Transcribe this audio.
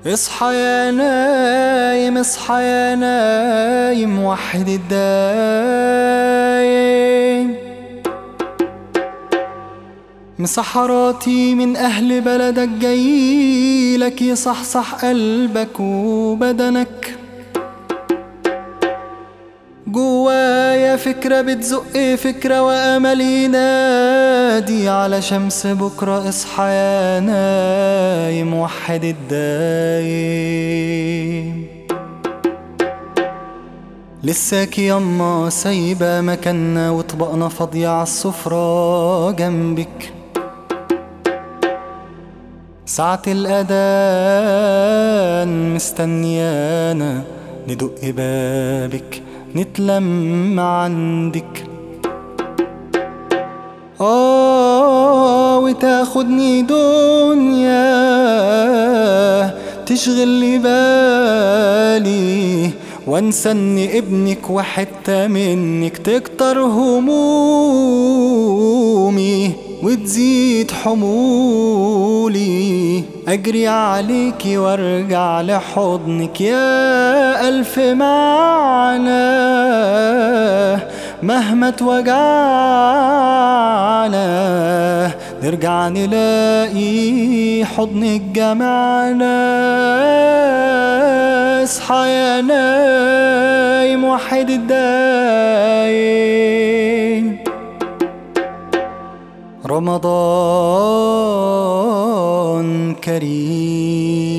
اصحى يا نايم اصحى يا نايم وحد الدايم مسحراتي من أهل بلدك جايلك يصحصح قلبك وبدنك جوايا فكرة بتزق فكرة وأمل ينادي على شمس بكرة اصحى يا نايم وحد الدايم لساك يما سايبة مكاننا وطبقنا فاضية عالسفرة جنبك ساعة الأذان مستنيانا ندق بابك نتلم عندك آه وتاخدني دنيا تشغل لي بالي وانسى ان ابنك وحتة منك تكتر همومي وتزيد حمولي اجري عليكي وارجع لحضنك يا الف معنى مهما توجعنا نرجع نلاقي حضنك جمعنا اصحى يا نايم وحد الدايم رمضان كريم